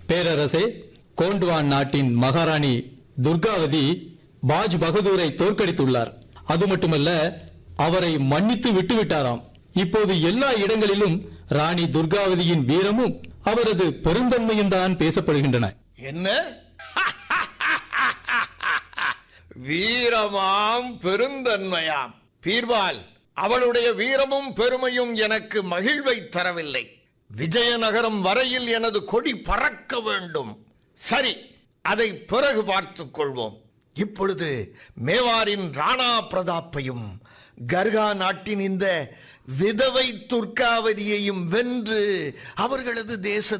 பேரரசே கோண்ட்வான் நாட்டின் மகாராணி துர்காவதி பாஜ் பகதூரை தோற்கடித்துள்ளார் அது மட்டுமல்ல அவரை மன்னித்து விட்டுவிட்டாராம் இப்போது எல்லா இடங்களிலும் ராணி துர்காவதியின் வீரமும் அவரது பெருந்தன்மையும் தான் பேசப்படுகின்றன என்ன வீரமாம் பெருந்தன்மையாம் பீர்பால் அவளுடைய வீரமும் பெருமையும் எனக்கு மகிழ்வை தரவில்லை விஜயநகரம் வரையில் எனது கொடி பறக்க வேண்டும் சரி அதை பிறகு பார்த்துக் கொள்வோம் இப்பொழுது மேவாரின் ராணா பிரதாப்பையும் கர்கா நாட்டின் இந்த விதவை துர்காவதியையும் வென்று அவர்களது தேச